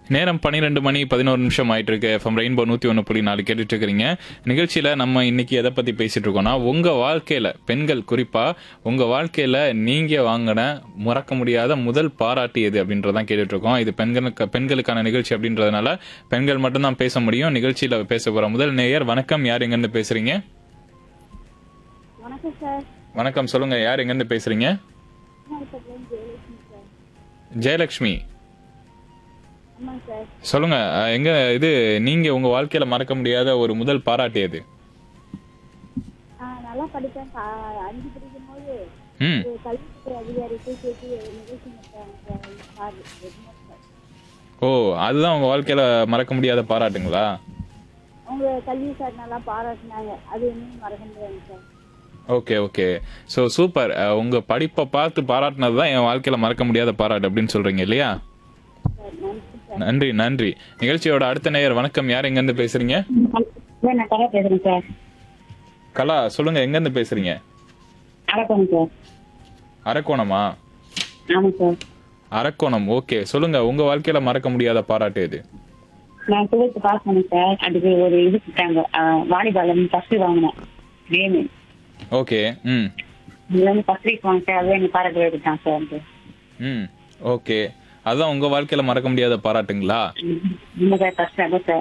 நேரம் பன்னிரெண்டு மணி பதினோரு நிமிஷம் ஆயிட்டு இருக்கு எஃப்எம் ரெயின்போ நூத்தி ஒன்று புள்ளி நாலு கேட்டுட்டு இருக்கிறீங்க நிகழ்ச்சியில நம்ம இன்னைக்கு எதை பத்தி பேசிட்டு இருக்கோம்னா உங்க வாழ்க்கையில பெண்கள் குறிப்பா உங்க வாழ்க்கையில நீங்க வாங்கின மறக்க முடியாத முதல் பாராட்டு எது அப்படின்றதான் கேட்டுட்டு இருக்கோம் இது பெண்களுக்கு பெண்களுக்கான நிகழ்ச்சி அப்படின்றதுனால பெண்கள் மட்டும்தான் பேச முடியும் நிகழ்ச்சியில பேச போற முதல் நேயர் வணக்கம் யார் எங்கிருந்து பேசுறீங்க வணக்கம் சார் வணக்கம் சொல்லுங்க யார் எங்கிருந்து பேசுறீங்க திருநாள்பட்டிலேருந்து ஜெயலட்சுமி சார் ஜெயலட்சுமி ஆமாங்க சார் சொல்லுங்க அஹ், எங்க இது நீங்க உங்க வாழ்க்கையில மறக்க முடியாத ஒரு முதல் பாராட்டு எது ஆ, நல்லா படிப்பேன் கா- அஞ்சு படிக்கும் போது ம் ஒரு கல்வித்துறை அதிகாரிக்கு கேட்டு நிகழ்ச்சி நடத்தாங்க சார் ரெகுலர் சார் ஓ அதுதான் உங்க வாழ்க்கையில மறக்க முடியாத பாராட்டுங்களா உங்க கல்வி சார் நல்லா பாராட்டினாங்க அது இன்னும் மறக்க முடியாதுங்க sir okay okay so super உங்க படிப்பை பார்த்து பாராட்டினது தான் என் வாழ்க்கையில மறக்க முடியாத பாராட்டு அப்படின்னு சொல்றீங்க இல்லையா சார் நன்றி சார் நன்றி நன்றி நிகழ்ச்சியோட அடுத்த நேயர் வணக்கம் யார் எங்க இருந்து பேசுறீங்க சார் நான் கலா பேசுறேன் சார் கலா சொல்லுங்க எங்க இருந்து பேசுறீங்க அடக்கம் சார் அரக்கோணமா ஆமாம் சார் அரக்கோணம் ஓகே சொல்லுங்க உங்க வாழ்க்கையில மறக்க முடியாத பாராட்டு எது நான் டுவெல்த் பாஸ் பண்ணேன் சார் அதுக்கு ஒரு இது கொடுத்தாங்க வாலிபால் ஃபர்ஸ்ட் வாங்கினேன் கேமு ஓகே ம் இது வந்து ஃபர்ஸ்ட் வீக் வாங்க சார் அதுவே எனக்கு பாராட்டு எடுத்தான் சார் அது ம் ஓகே அதுதான் உங்க வாழ்க்கையில மறக்க முடியாத பாராட்டுங்களா இந்த சார் ஃபர்ஸ்ட் அதான் சார்